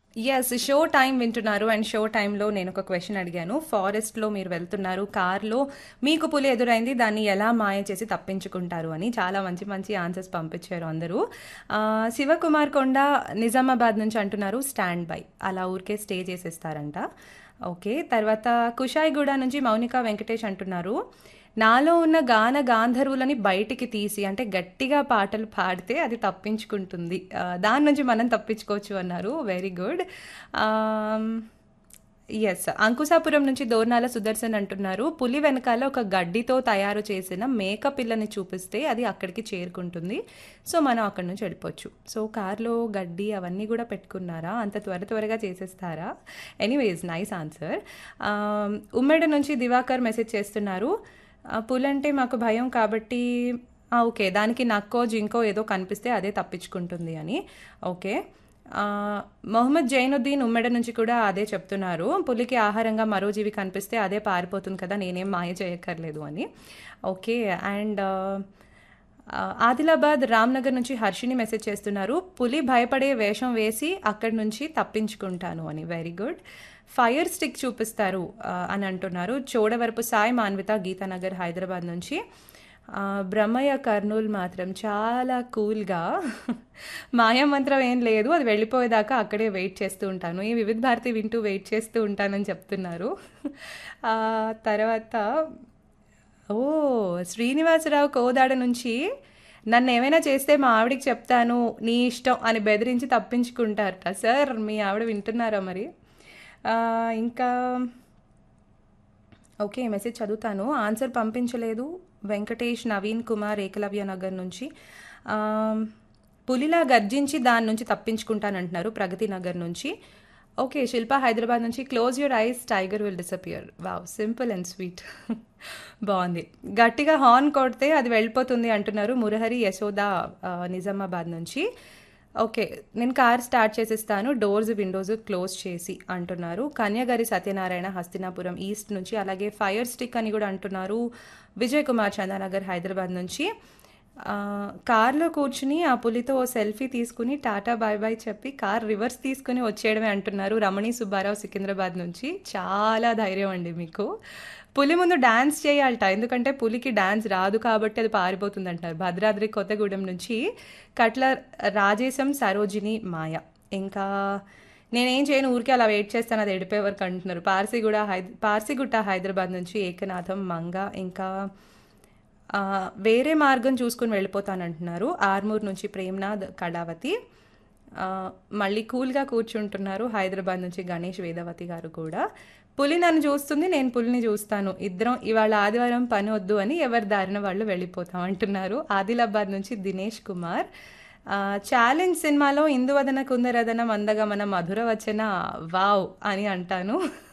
Yes. Show time వింటున్నారు. And show టైమ్‌లో నేనొక క్వెషన్ అడిగాను. ఫారెస్ట్‌లో మీరు వెళ్తున్నారు. కార్‌లో మీకు పులి ఎదురైంది. దాన్ని ఎలా మాయ చేసి తప్పించుకుంటారు అని. చాలా మంచి మంచి ఆన్సర్స్ పంపించారు అందరూ. ఆహ్, శివకుమార్ కొండ నిజామాబాద్ నుంచి అంటున్నారు స్టాండ్ బై. అలా ఊరికే స్టే చేసేస్తారంట. ఓకే. తర్వాత కుషాయిగూడ నుంచి మౌనిక వెంకటేష్ అంటున్నారు. నాలో ఉన్న గాన గాంధర్వులని బయటికి తీసి అంటే గట్టిగా పాటలు పాడితే అది తప్పించుకుంటుంది. ఆహ్, దాని నుంచి మనం తప్పించుకోవచ్చు అన్నారు. Very good. Ah, yes. Ankushapuram నుంచి దోర్నాల సుదర్శన్ అంటున్నారు. పులి వెనకాల ఒక గడ్డితో తయారు చేసిన మేక పిల్లని చూపిస్తే అది అక్కడికి చేరుకుంటుంది. సో, మనం అక్కడి నుంచి వెళ్ళిపోవచ్చు. సో, కార్‌లో గడ్డి అవన్నీ గూడా పెట్టుకున్నారా? అంత త్వర త్వరగా చేసేస్తారా? Anyways nice answer. ఆహ్, ఉమ్మడి నుంచి దివాకర్ మెసేజ్ చేస్తున్నారు. ఆహ్, పులంటే మాకు భయం కాబట్టి ఆ! ఓకే. దానికి నక్కో, జింకో ఏదో కనిపిస్తే అదే తప్పించుకుంటుంది అని. ఓకే. ఆహ్, మొహమ్మద్ జైనుద్దీన్ ఉమ్మెడ నుంచి కూడా అదే చెప్తున్నారు. పులికి ఆహారంగా మరో జీవి కనిపిస్తే అదే పారిపోతుంది కదా! నేనేం మాయ చేయక్కర్లేదు అని. ఓకే. అండ్ ఆహ్, ఆదిలాబాద్ రామ్‌నగర్ నుంచి హర్షిని మెసేజ్ చేస్తున్నారు. పులి భయపడే వేషం వేసి అక్కడి నుంచి తప్పించుకుంటాను అని. Very good. ఫైర్ స్టిక్ చూపిస్తారు ఆహ్, అని అంటున్నారు. చోడవరపు సాయి మాన్విత గీతానగర్ హైదరాబాద్ నుంచి. ఆహ్, బ్రహ్మయ్య కర్నూల్ మాత్రం చాలా కూల్‌గా మాయామంత్రం ఏం లేదు. అది వెళ్ళిపోయేదాకా అక్కడే వెయిట్ చేస్తూ ఉంటాను. ఈ వివిధ భారతి వింటూ వెయిట్ చేస్తూ ఉంటానని చెప్తున్నారు. ఆహ్, తర్వాత ఓహ్! శ్రీనివాసరావు కోదాడ నుంచి నన్నేమైనా చేస్తే మా ఆవిడకి చెప్తాను. నీ ఇష్టం అని బెదిరించి తప్పించుకుంటారట. సార్ మీ ఆవిడ వింటున్నారా మరి? ఆహ్, ఇంకా ఓకే. మెసేజ్ చదువుతాను. ఆన్సర్ పంపించలేదు. వెంకటేష్, నవీన్ కుమార్ ఏకలవ్య నగర్ నుంచి. ఆహ్, పులిలా గర్జించి దాని నుంచి తప్పించుకుంటానంటున్నారు ప్రగతి నగర్ నుంచి. ఓకే. శిల్ప హైదరాబాద్ నుంచి close your eyes tiger will disappear. Wow! Simple and sweet. బావుంది. గట్టిగా హార్న్ కొడితే అది వెళ్ళిపోతుంది అంటున్నారు మురహరి యశోద ఆహ్, నిజామాబాద్ నుంచి. ఓకే. నేను కార్ స్టార్ట్ చేసేస్తాను. డోర్స్, విండోస్ క్లోజ్ చేసి అంటున్నారు. కన్యగారి సత్యనారాయణ హస్తినాపురం ఈస్ట్ నుంచి. అలాగే ఫైర్ స్టిక్ అని గూడా అంటున్నారు. విజయ్ కుమార్ చందానగర్ హైదరాబాద్ నుంచి. ఆహ్, కార్‌లో కూర్చుని ఆ పులితో ఓ సెల్ఫీ తీసుకొని టాటా బాయ్ బాయ్ చెప్పి కార్ రివర్స్ తీసుకొని వచ్చేయడమే అంటున్నారు రమణి సుబ్బారావు సికింద్రాబాద్ నుంచి. చాలా ధైర్యం అండి మీకు. పులి ముందు డాన్స్ చేయాలట. ఎందుకంటే పులికి డాన్స్ రాదు కాబట్టి అది పారిపోతుందంటున్నారు. భద్రాద్రి కొత్తగూడెం నుంచి కట్ల రాజేశం, సరోజిని, మాయ. ఇంకా నేనేం చేయను ఊరికే అలా వెయిట్ చేస్తాను అది ఎడిపోయే వరకు అంటున్నారు. పార్సిగూడ హైద్ పార్సిగుట్ట హైదరాబాద్ నుంచి ఏకనాథం, మంగ ఇంకా ఆహ్, వేరే మార్గం చూసుకొని వెళ్ళిపోతానంటున్నారు. ఆర్మూర్ నుంచి ప్రేమ్‌నాథ్, కళావతి. ఆహ్, మళ్ళీ కూల్‌గా కూర్చుంటున్నారు హైదరాబాద్ నుంచి గణేష్, వేదవతి గారు కూడా. పులి నన్ను చూస్తుంది. నేను పులిని చూస్తాను. ఇద్దరం ఇవాళ ఆదివారం పని వద్దు అని ఎవరి దారిన వాళ్ళు వెళ్ళిపోతాం అంటున్నారు. ఆదిలాబాద్ నుంచి దినేష్ కుమార్. ఆహ్, 'ఛాలెంజ్' సినిమాలో ఇందువదన కుందరదన మందగమన మధుర వచన వావ్! అని అంటాను.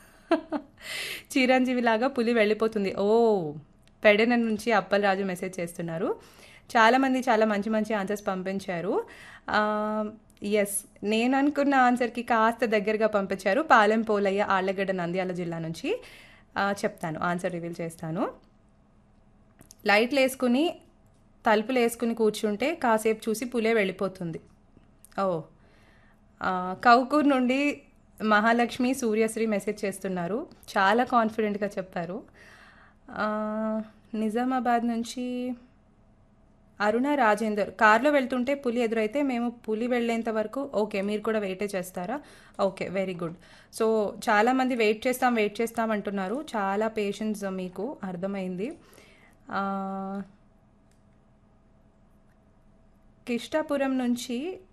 చిరంజీవిలాగా పులి వెళ్ళిపోతుంది. ఓహ్! పెడన నుంచి అప్పలరాజు మెసేజ్ చేస్తున్నారు. చాలామంది చాలా మంచి మంచి ఆన్సర్స్ పంపించారు. ఆహ్, యెస్. నేను అనుకున్న ఆన్సర్‌కి కాస్త దగ్గరగా పంపించారు. పాలెం పోలయ్య ఆళ్లగడ్డ నంద్యాల జిల్లా నుంచి. ఆహ్, చెప్తాను. ఆన్సర్ రివీల్ చేస్తాను. లైట్‌లేసుకుని తలుపులేసుకుని కూర్చుంటే కాసేపు చూసి పులే వెళ్ళిపోతుంది. ఓహ్! ఆహ్, కౌకూర్ నుండి మహాలక్ష్మి, సూర్యశ్రీ మెసేజ్ చేస్తున్నారు. చాలా కాన్ఫిడెంట్‌గా చెప్పారు. ఆహ్, నిజామాబాద్ నుంచి అరుణ రాజేందర్. కార్‌లో వెళ్తుంటే పులి ఎదురైతే మేము పులి వెళ్ళేంత వరకు ఓకే. మీరు కూడా వెయిటే చేస్తారా? ఓకే. Very good. సో, చాలామంది వెయిట్ చేస్తాం, వెయిట్ చేస్తాం అంటున్నారు. చాలా పేషెన్స్ మీకు అర్థమైంది. ఆహ్ కిష్టాపురం నుంచి